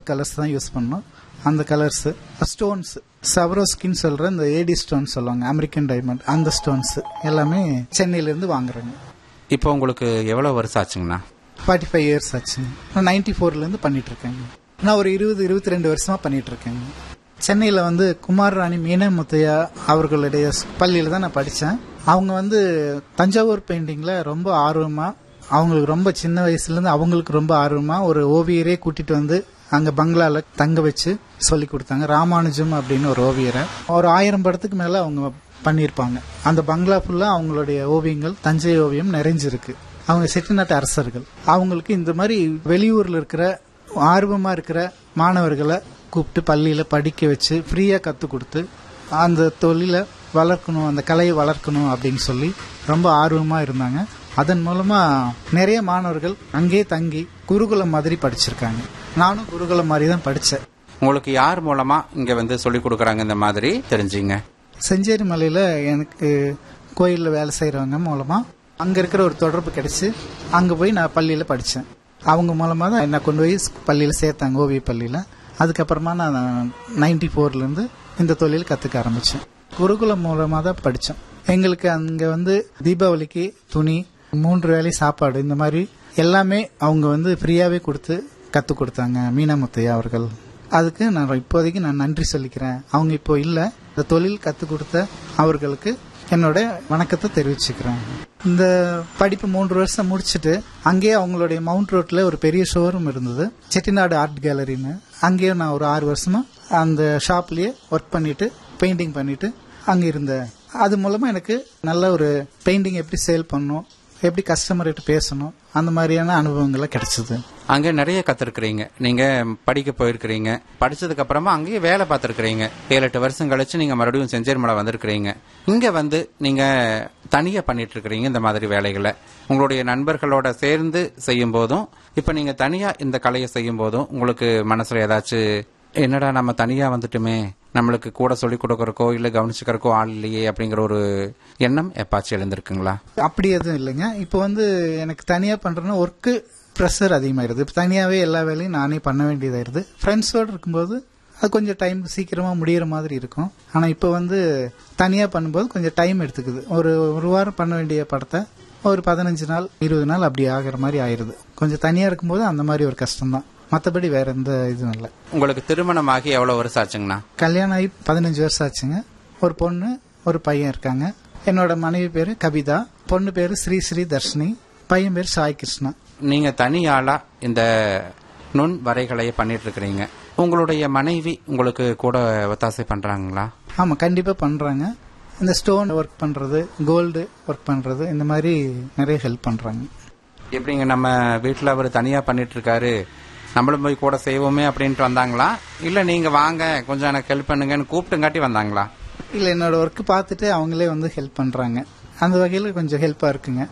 colours தான் use பண்ணோம் அந்த கலர்ஸ் ஸ்டோன்ஸ் சவரோஸ்கின்னு சொல்ற இந்த ஏடி ஸ்டோன் சொல்லுவாங்க அமெரிக்கன் டைமண்ட் அந்த ஸ்டோன்ஸ் எல்லாமே சென்னையில இருந்து வாங்குறேங்க இப்போ உங்களுக்கு எவ்வளவு வருஷம் ஆச்சுங்கண்ணா ஃபார்ட்டி ஃபைவ் இயர்ஸ் ஆச்சுங்க நான் நைன்டி ஃபோர்ல இருந்து பண்ணிட்டு இருக்கேங்க நான் ஒரு இருபது இருபத்தி ரெண்டு வருஷமா பண்ணிட்டு இருக்கேங்க சென்னையில் வந்து குமார் ராணி மீன முத்தையா அவர்களுடைய பள்ளியில் தான் நான் படித்தேன் அவங்க வந்து தஞ்சாவூர் பெயிண்டிங்கில் ரொம்ப ஆர்வமாக அவங்களுக்கு ரொம்ப சின்ன வயசுலேருந்து அவங்களுக்கு ரொம்ப ஆர்வமாக ஒரு ஓவியரே கூட்டிட்டு வந்து அங்கே பங்களால தங்க வச்சு சொல்லி கொடுத்தாங்க ராமானுஜம் அப்படின்னு ஒரு ஓவியரை ஒரு ஆயிரம் படத்துக்கு மேலே அவங்க பண்ணியிருப்பாங்க அந்த பங்களா ஃபுல்லாக அவங்களுடைய ஓவியங்கள் தஞ்சை ஓவியம் நிறைஞ்சிருக்கு அவங்க செட்டிநாட்டு அரசர்கள் அவங்களுக்கு இந்த மாதிரி வெளியூர்ல இருக்கிற ஆர்வமா இருக்கிற மாணவர்களை கூப்பிட்டு பள்ளியில படிக்க வச்சு ஃப்ரீயா கத்து கொடுத்து அந்த தொழிலை வளர்க்கணும் அந்த கலையை வளர்க்கணும் அப்படின்னு சொல்லி ரொம்ப ஆர்வமா இருந்தாங்க அதன் மூலமா நிறைய மாணவர்கள் அங்கேயே தங்கி குருகுலம் மாதிரி படிச்சிருக்காங்க நானும் குருகுலம் மாதிரி தான் படித்தேன் உங்களுக்கு யார் மூலமா இங்க வந்து சொல்லி கொடுக்கறாங்க இந்த மாதிரி தெரிஞ்சீங்க செஞ்சேரி மலையில எனக்கு கோயிலில் வேலை செய்கிறவங்க மூலமா அங்க இருக்கிற ஒரு தொடர்பு கிடைச்சு அங்க போய் நான் பள்ளியில படிச்சேன் அவங்க மூலமா தான் என்ன கொண்டு போய் பள்ளியில சேர்த்தாங்க ஓவிய பள்ளியில அதுக்கப்புறமா நான் நைன்டி ஃபோர்ல இருந்து இந்த தொழில் கத்துக்க ஆரம்பிச்சேன் குருகுலம் மூலமா தான் படிச்சோம் எங்களுக்கு அங்க வந்து தீபாவளிக்கு துணி மூன்று வேளை சாப்பாடு இந்த மாதிரி எல்லாமே அவங்க வந்து ஃப்ரீயாவே கொடுத்து கத்து கொடுத்தாங்க மீனாமுத்தையா அவர்கள் அதுக்கு நான் இப்போதைக்கு நான் நன்றி சொல்லிக்கிறேன் அவங்க இப்போ இல்ல இந்த தொழில் கத்து கொடுத்த அவர்களுக்கு என்னோட வணக்கத்தை தெரிவிச்சுக்கிறேன் இந்த படிப்பு மூன்று வருஷம் முடிச்சுட்டு அங்கேயே அவங்களுடைய மவுண்ட் ரோட்ல ஒரு பெரிய ஷோரூம் இருந்தது செட்டிநாடு ஆர்ட் கேலரின்னு அங்கேயே நான் ஒரு ஆறு வருஷமா அந்த ஷாப்லயே ஒர்க் பண்ணிட்டு பெயிண்டிங் பண்ணிட்டு அங்க இருந்தேன் அது மூலமா எனக்கு நல்ல ஒரு பெயிண்டிங் எப்படி சேல் பண்ணணும் எப்படி கஸ்டமர்கிட்ட பேசணும் அந்த மாதிரியான அனுபவங்களை கிடைச்சது அங்க நிறைய கத்துருக்கிறீங்க நீங்க படிக்க போயிருக்கிறீங்க படிச்சதுக்கு அப்புறமா அங்கேயே வேலை பார்த்திருக்கிறீங்க ஏழு எட்டு வருஷம் கழிச்சு நீங்க மறுபடியும் செஞ்சேரி மலை வந்திருக்கிறீங்க இங்க வந்து நீங்க தனியா பண்ணிட்டு இருக்கிறீங்க இந்த மாதிரி வேலைகளை உங்களுடைய நண்பர்களோட சேர்ந்து செய்யும் போதும் இப்ப நீங்க தனியா இந்த கலையை செய்யும் போதும் உங்களுக்கு மனசுல ஏதாச்சும் என்னடா நம்ம தனியா வந்துட்டுமே நம்மளுக்கு கூட சொல்லி கொடுக்கறக்கோ இல்ல கவனிச்சுக்கிறக்கோ ஆள் இல்லையே அப்படிங்கிற ஒரு எண்ணம் எப்பாச்சும் எழுந்திருக்குங்களா அப்படி எதுவும் இல்லைங்க இப்போ வந்து எனக்கு தனியா பண்றேன்னா ஒர்க்கு ப்ரெஷர் அதிகமாயிருது இப்போ தனியாவே எல்லா வேலையும் நானே பண்ண வேண்டியதாயிருது ஃப்ரெண்ட்ஸோடு இருக்கும்போது அது கொஞ்சம் டைம் சீக்கிரமா முடியிற மாதிரி இருக்கும் ஆனா இப்போ வந்து தனியா பண்ணும்போது கொஞ்சம் டைம் எடுத்துக்குது ஒரு ஒரு வாரம் பண்ண வேண்டிய படத்தை ஒரு பதினஞ்சு நாள் இருபது நாள் அப்படி ஆகிற மாதிரி ஆயிருது கொஞ்சம் தனியா இருக்கும்போது அந்த மாதிரி ஒரு கஷ்டம் தான் மற்றபடி வேற எந்த இதுவும் இல்லை உங்களுக்கு திருமணமாகி எவ்வளவு வருஷம் ஆச்சுங்கண்ணா கல்யாணம் ஆகி பதினஞ்சு வருஷம் ஆச்சுங்க ஒரு பொண்ணு ஒரு பையன் இருக்காங்க என்னோட மனைவி பேரு கவிதா பொண்ணு பேரு ஸ்ரீ ஸ்ரீ தர்ஷினி பையன் பேரு சாய் கிருஷ்ணா நீங்க தனி ஆளா இந்த நுண் வரைகலையை பண்ணிட்டு இருக்கிறீங்க உங்களுடைய மனைவி உங்களுக்கு கூட ஒத்தாசை பண்றாங்களா ஆமா கண்டிப்பா பண்றாங்க இந்த ஸ்டோன் ஒர்க் பண்றது கோல்டு ஒர்க் பண்றது இந்த மாதிரி நிறைய ஹெல்ப் பண்றாங்க எப்படிங்க நம்ம வீட்டுல அவர் தனியா பண்ணிட்டு இருக்காரு நம்மளும் போய் கூட செய்வோமே அப்படின்ட்டு வந்தாங்களா இல்ல நீங்க வாங்க கொஞ்சம் எனக்கு ஹெல்ப் பண்ணுங்கன்னு கூப்பிட்டுங்காட்டி வந்தாங்களா இல்ல என்னோட ஒர்க் பார்த்துட்டு அவங்களே வந்து ஹெல்ப் பண்றாங்க அந்த வகையில கொஞ்சம் ஹெல்ப்பா இருக்குங்க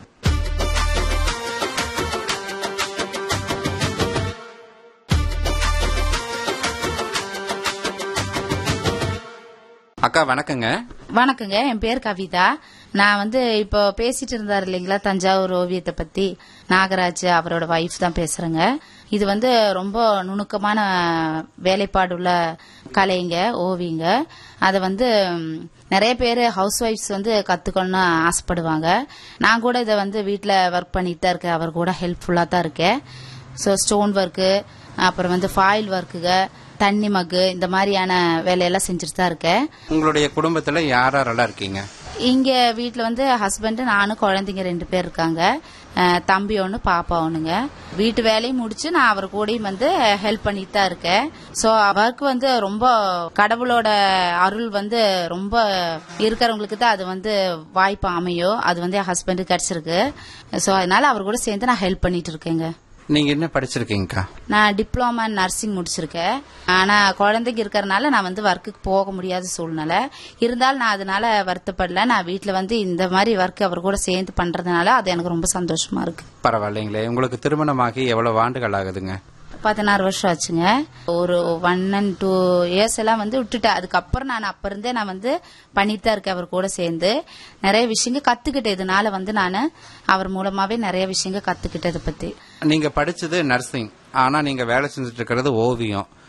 அக்கா வணக்கங்க வணக்கங்க என் பேர் கவிதா நான் வந்து இப்போ பேசிட்டு இருந்தாரு இல்லைங்களா தஞ்சாவூர் ஓவியத்தை பத்தி நாகராஜ் அவரோட வைஃப் தான் பேசுறேங்க இது வந்து ரொம்ப நுணுக்கமான வேலைப்பாடுள்ள கலைங்க ஓவியங்க அதை வந்து ம், நிறைய பேர் ஹவுஸ் ஒய்ஃப்ஸ் வந்து கத்துக்கணும்னு ஆசைப்படுவாங்க நான் கூட இதை வந்து வீட்டில் ஒர்க் பண்ணிட்டு தான் இருக்கேன் அவர் கூட ஹெல்ப்ஃபுல்லாக தான் இருக்கேன் ஸோ ஸ்டோன் ஒர்க்கு அப்புறம் வந்து ஃபாயில் ஒர்க்குங்க தண்ணி மக்கு இந்த மாதிரியான வேலையெல்லாம் செஞ்சுட்டு தான் இருக்கேன் உங்களுடைய குடும்பத்துல யார் யாரெல்லாம் இருக்கீங்க இங்க வீட்ல வந்து ஹஸ்பண்ட் நானும் குழந்தைங்க ரெண்டு பேர் இருக்காங்க அஹ் தம்பி ஒன்று பாப்பா ஒண்ணுங்க வீட்டு வேலையும் முடிச்சு நான் அவர் கூடயும் வந்து ஹெல்ப் பண்ணிட்டு தான் இருக்கேன் ஸோ அவருக்கு வந்து ரொம்ப கடவுளோட அருள் வந்து ரொம்ப இருக்கிறவங்களுக்கு தான் அது வந்து வாய்ப்பு அமையும் அது வந்து என் ஹஸ்பண்டுக்கு கிடைச்சிருக்கு ஸோ அதனால அவர் கூட சேர்ந்து நான் ஹெல்ப் பண்ணிட்டு இருக்கேங்க நீங்க என்ன படிச்சிருக்கீங்கக்கா நான் டிப்ளமா நர்சிங் முடிச்சிருக்கேன் ஆனா குழந்தைங்க இருக்கறனால நான் வந்து ஒர்க்குக்கு போக முடியாத சூழ்நிலை இருந்தாலும் நான் அதனால வருத்தப்படல நான் வீட்ல வந்து இந்த மாதிரி ஒர்க் அவர் கூட சேர்ந்து பண்றதுனால அது எனக்கு ரொம்ப சந்தோஷமா இருக்கு பரவாயில்லைங்களே உங்களுக்கு திருமணமாகி எவ்வளவு ஆண்டுகள் ஆகுதுங்க பதினாறு வருஷம் ஆச்சுங்க ஒரு ஒன் அண்ட் டூ இயர்ஸ் எல்லாம் வந்து விட்டுட்டேன் அதுக்கப்புறம் நான் அப்ப இருந்தே நான் வந்து பண்ணிட்டு தான் இருக்கேன் அவர் கூட சேர்ந்து நிறைய விஷயங்க கத்துக்கிட்டேன் இதனால வந்து நான் அவர் மூலமாவே நிறைய விஷயங்க கத்துக்கிட்டதை பத்தி நீங்க படிச்சது நர்சிங் ஆனா நீங்க வேலை செஞ்சுட்டு இருக்கிறது ஓவியம்